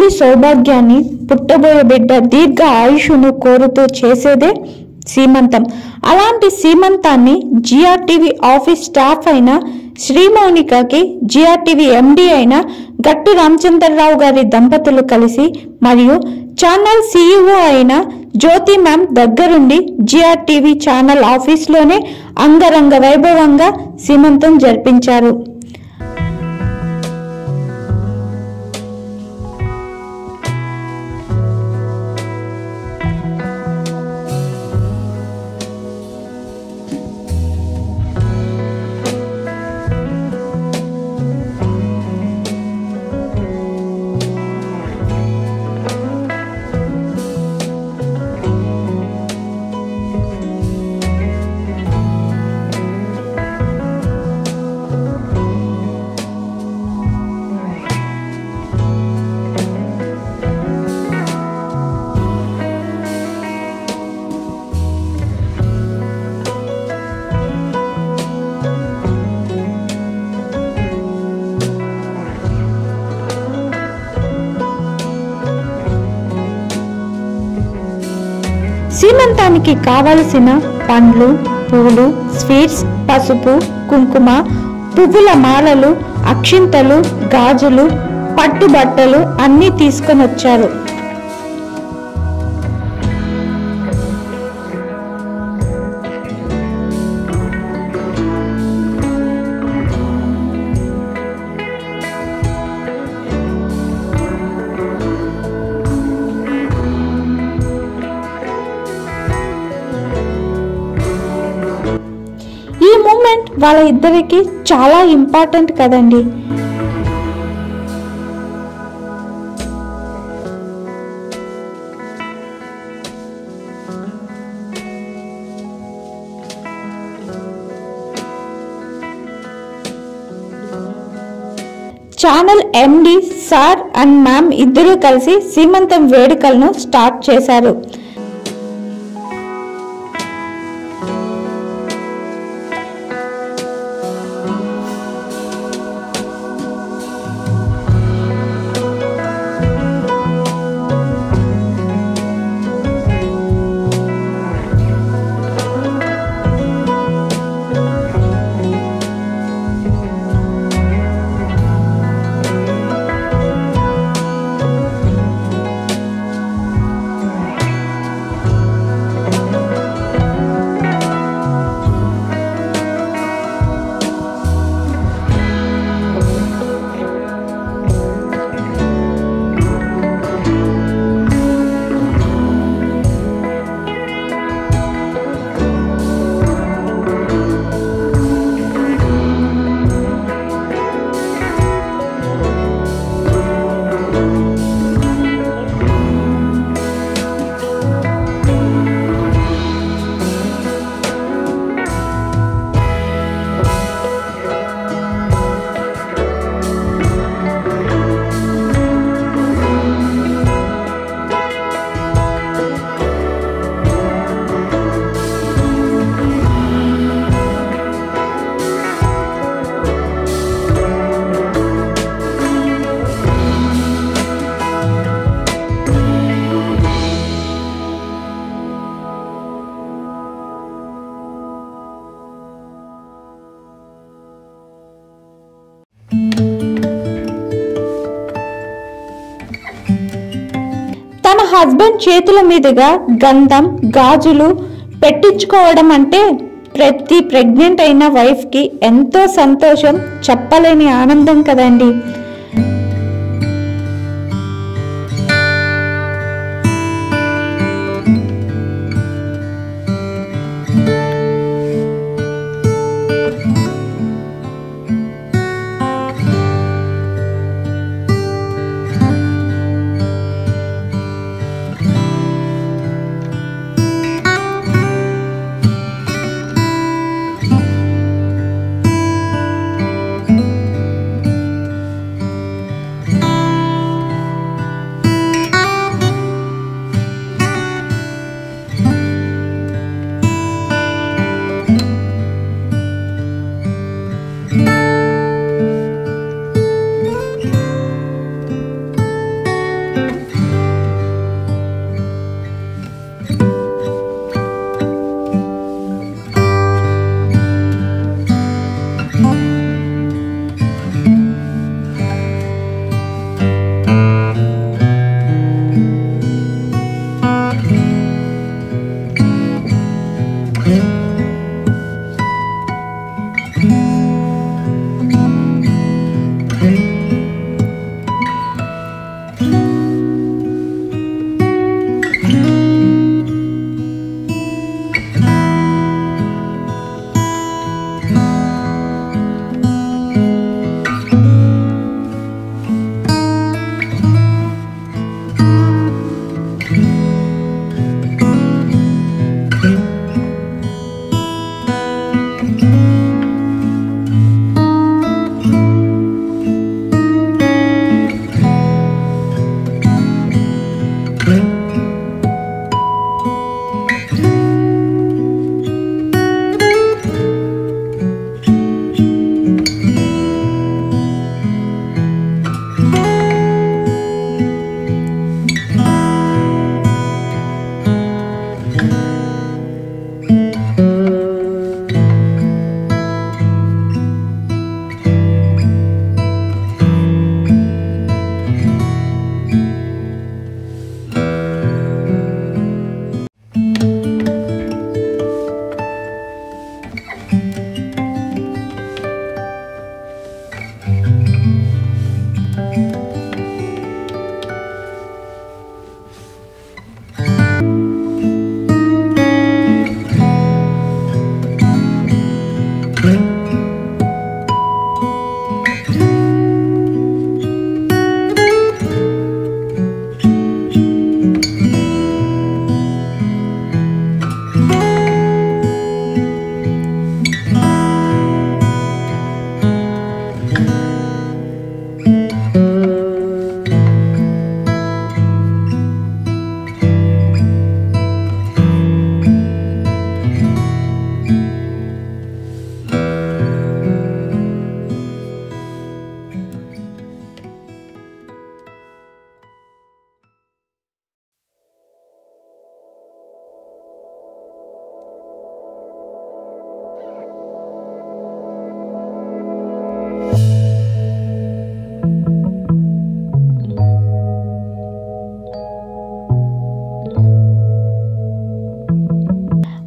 తల్లి సౌభాగ్యాన్ని పుట్టబోయే బిడ్డ దీర్ఘ ఆయుషును కోరుతూ చేసేదే సీమంతం అలాంటి సీమంతాన్ని జిఆర్టీవీ ఆఫీస్ స్టాఫ్ అయిన శ్రీమౌనికకి జిఆర్టీవీ ఎండి అయిన గట్టు రామచంద్రరావు గారి దంపతులు కలిసి మరియు ఛానల్ సీఈఓ అయిన జ్యోతి మ్యామ్ దగ్గరుండి జిఆర్టీవీ ఛానల్ ఆఫీస్లోనే అంగరంగ వైభవంగా సీమంతం జరిపించారు సీమంతానికి కావలసిన పండ్లు పూలు స్వీట్స్ పసుపు కుంకుమ పువ్వుల మాలలు అక్షింతలు గాజులు పట్టుబట్టలు అన్నీ తీసుకొని వచ్చారు ఈ మూమెంట్ వాళ్ళ ఇద్దరికి చాలా ఇంపార్టెంట్ కదండి channel MD sir and ma'am ఇద్దరూ కలిసి సీమంతం వేడుకలను స్టార్ట్ చేశారు తన హస్బెండ్ చేతుల మీదుగా గంధం గాజులు పెట్టించుకోవడం అంటే ప్రతి ప్రెగ్నెంట్ అయిన వైఫ్కి ఎంతో సంతోషం చెప్పలేని ఆనందం కదండి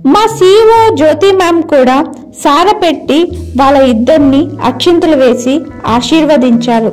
మా సీఈఓ జ్యోతి మ్యామ్ కూడా సార పెట్టి వాళ్ళ ఇద్దరిని అక్షింతలు వేసి ఆశీర్వదించారు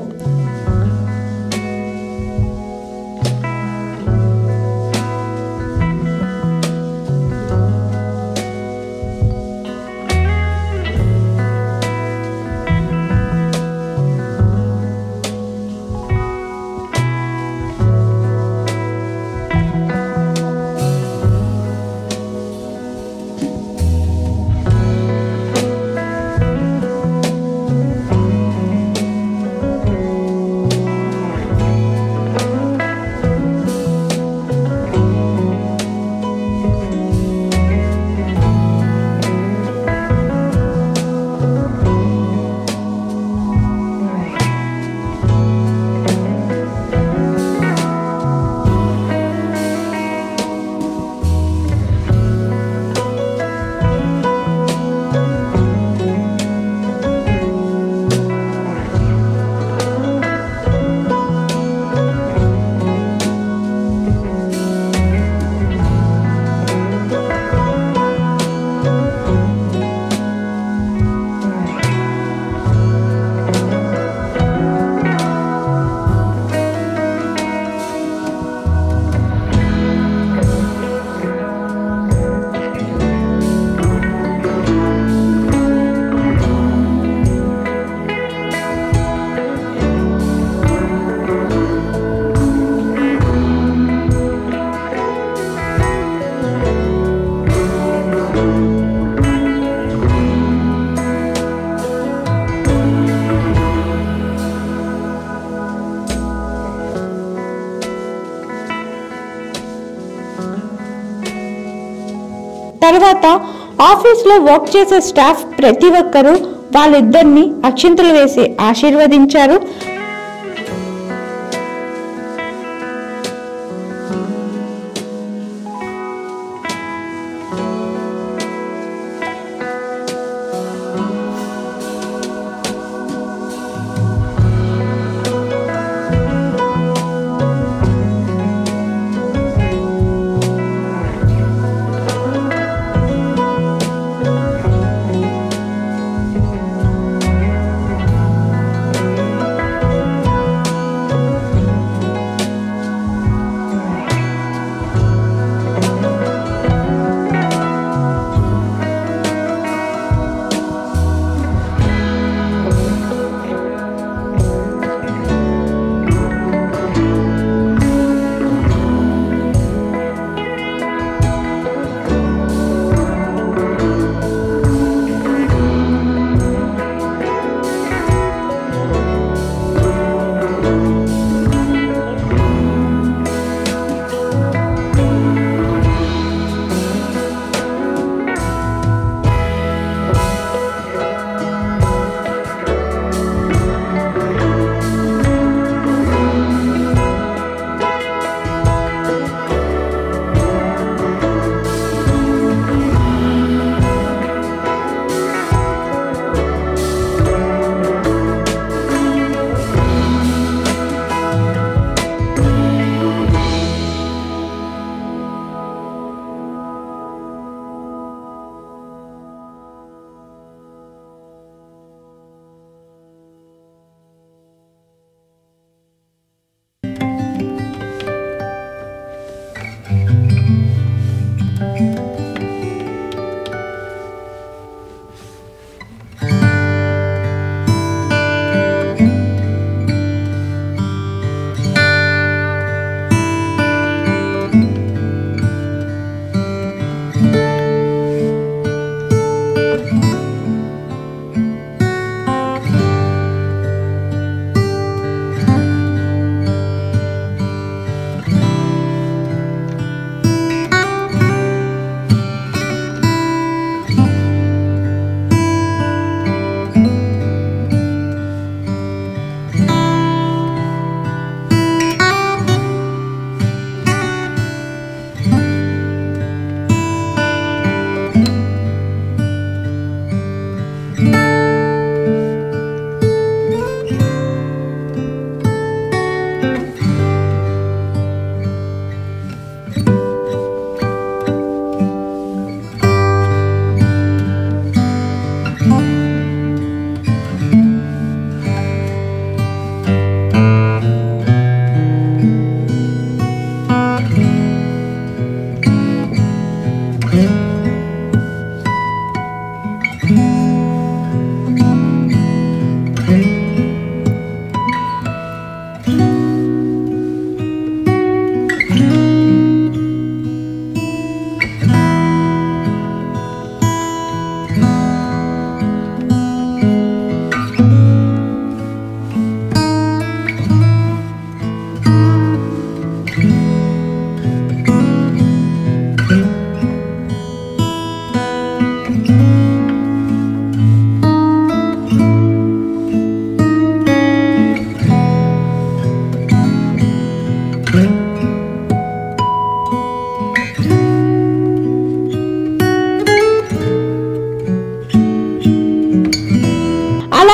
తర్వాత ఆఫీస్లో వర్క్ చేసే స్టాఫ్ ప్రతి ఒక్కరూ వాళ్ళిద్దరిని అక్షింతలు వేసి ఆశీర్వదించారు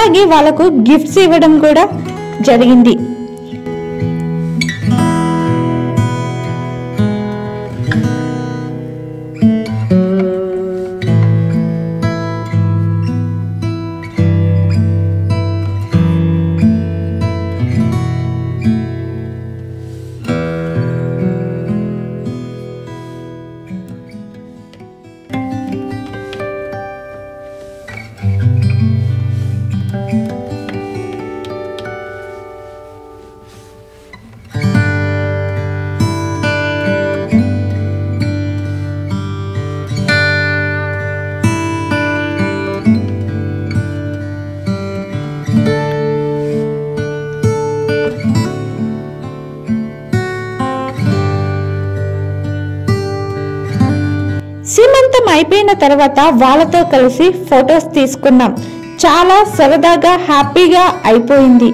అలాగే వాళ్ళకు గిఫ్ట్స్ ఇవ్వడం కూడా జరిగింది సీమంతం అయిపోయిన తర్వాత వాళ్ళతో కలిసి ఫొటోస్ తీసుకున్నాం చాలా సరదాగా హ్యాపీగా అయిపోయింది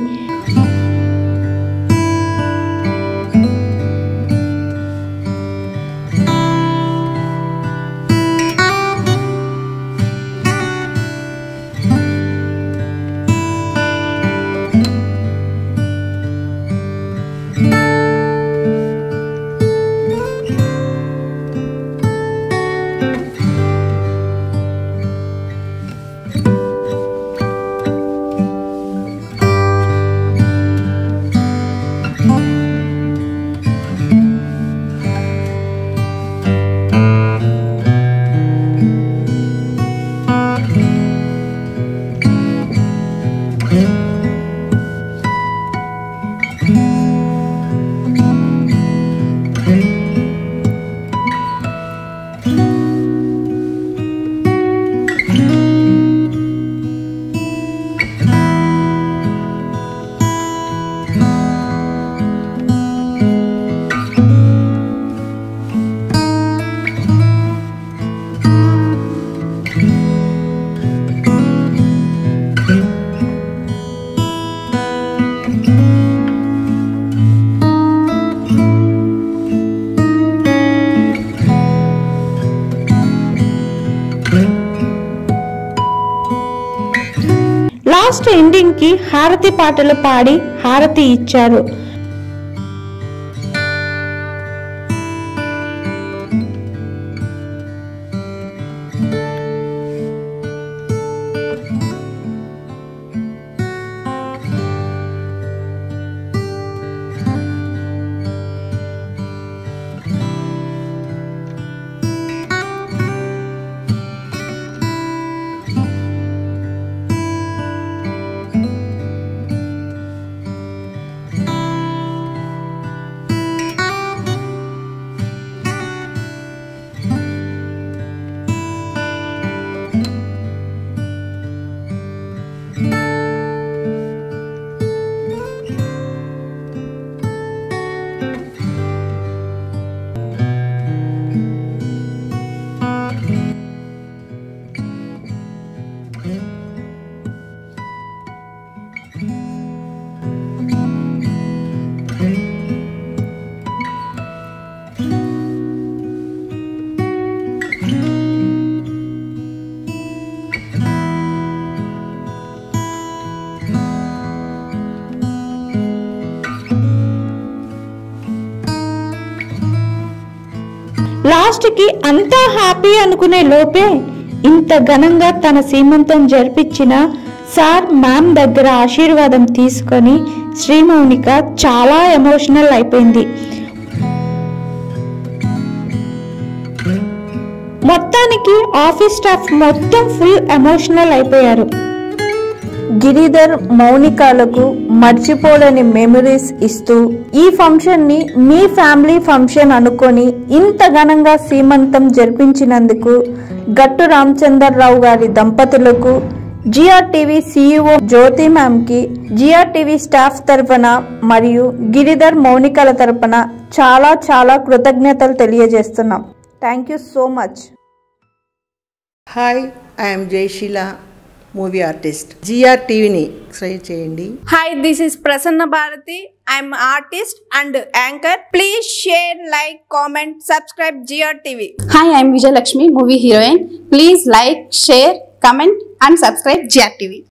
లాస్ట్ ఎండింగ్ కి హారతి పాటలు పాడి హారతి ఇచ్చారు లాస్ట్ కి అంతా హ్యాపీ అనుకునే లోపే ఇంత ఘనంగా తన సీమంతం జరిపించిన సార్ మ్యామ్ దగ్గర ఆశీర్వాదం తీసుకొని శ్రీమౌనిక చాలా ఎమోషనల్ అయిపోయింది మొత్తానికి ఆఫీస్ స్టాఫ్ మొత్తం ఫుల్ ఎమోషనల్ అయిపోయారు గిరిధర్ మౌనికాలకు మర్చిపోలేని మెమరీస్ ఇస్తూ ఈ ఫంక్షన్ ని మీ ఫ్యామిలీ ఫంక్షన్ అనుకొని ఇంత ఘనంగా సీమంతం జరిపించినందుకు గట్టు రామచందర్రావు గారి దంపతులకు GR TV CEO Jyothi ma'am కి జిఆర్ టీవీ స్టాఫ్ తరఫున మరియు గిరిధర్ మౌనికల తరఫున చాలా చాలా కృతజ్ఞతలు తెలియజేస్తున్నాం thank you so much hi I'm Jayasheela movie artist GR టీవీని సబ్స్క్రైబ్ చేయండి Hi, this is Prasanna Bharati. I'm artist and anchor. Please share, like, comment, subscribe GRTV. Hi, I'm Vijay Lakshmi, movie heroine. Please like, share, comment, and subscribe GRTV.